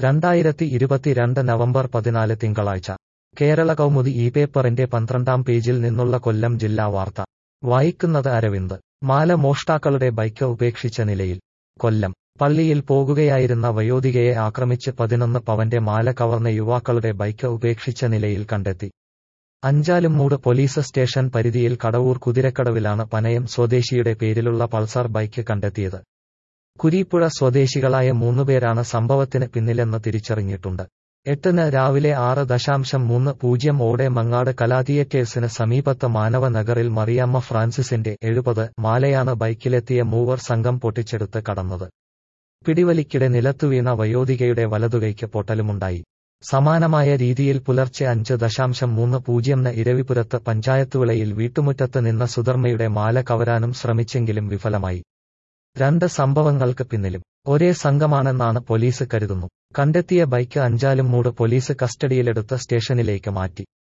രണ്ടായിരത്തി ഇരുപത്തിരണ്ട് നവംബർ പതിനാല് തിങ്കളാഴ്ച കേരള കൗമുദി ഈ പേപ്പറിന്റെ പന്ത്രണ്ടാം പേജിൽ നിന്നുള്ള കൊല്ലം ജില്ലാ വാർത്ത വായിക്കുന്നത് അരവിന്ദ് മാല മോഷ്ടാക്കളുടെ ബൈക്ക് ഉപേക്ഷിച്ച നിലയിൽ കൊല്ലം പള്ളിയിൽ പോകുകയായിരുന്ന വയോധികയെ ആക്രമിച്ച് പതിനൊന്ന് പവന്റെ മാല കവർന്ന യുവാക്കളുടെ ബൈക്ക് ഉപേക്ഷിച്ച നിലയിൽ കണ്ടെത്തി അഞ്ചാലുംമൂട് പോലീസ് സ്റ്റേഷൻ പരിധിയിൽ കടവൂർ കുതിരക്കടവിലാണ് പനയം സ്വദേശിയുടെ പേരിലുള്ള പൾസർ ബൈക്ക് കണ്ടെത്തിയത് കുരീപ്പുഴ സ്വദേശികളായ മൂന്നുപേരാണ് സംഭവത്തിന് പിന്നിലെന്ന് തിരിച്ചറിഞ്ഞിട്ടുണ്ട് എട്ടിന് രാവിലെ ആറ് ദശാംശം മൂന്ന് പൂജ്യം ഓടെ മങ്ങാട് കലാ തിയേറ്റേഴ്സിന് സമീപത്ത് മാനവ നഗറിൽ മറിയാമ്മ ഫ്രാൻസിസിന്റെ എഴുപത് മാലയാണ് ബൈക്കിലെത്തിയ മൂവർ സംഘം പൊട്ടിച്ചെടുത്ത് കടന്നത് പിടിവലിക്കിടെ നിലത്തുവീണ വയോധികയുടെ വലതുകൈക്ക് പൊട്ടലുമുണ്ടായി സമാനമായ രീതിയിൽ പുലർച്ചെ അഞ്ച് ദശാംശം മൂന്ന് പൂജ്യംന് ഇരവിപുരത്ത് പഞ്ചായത്തുവിളയിൽ വീട്ടുമുറ്റത്ത് നിന്ന സുധർമ്മയുടെ മാല കവരാനും ശ്രമിച്ചെങ്കിലും വിഫലമായി രണ്ട് സംഭവങ്ങൾക്ക് പിന്നിലും ഒരേ സംഘമാണെന്നാണ് പോലീസ് കരുതുന്നു കണ്ടെത്തിയ ബൈക്ക് അഞ്ചാലും മൂട് പോലീസ് കസ്റ്റഡിയിലെടുത്ത് സ്റ്റേഷനിലേക്ക് മാറ്റി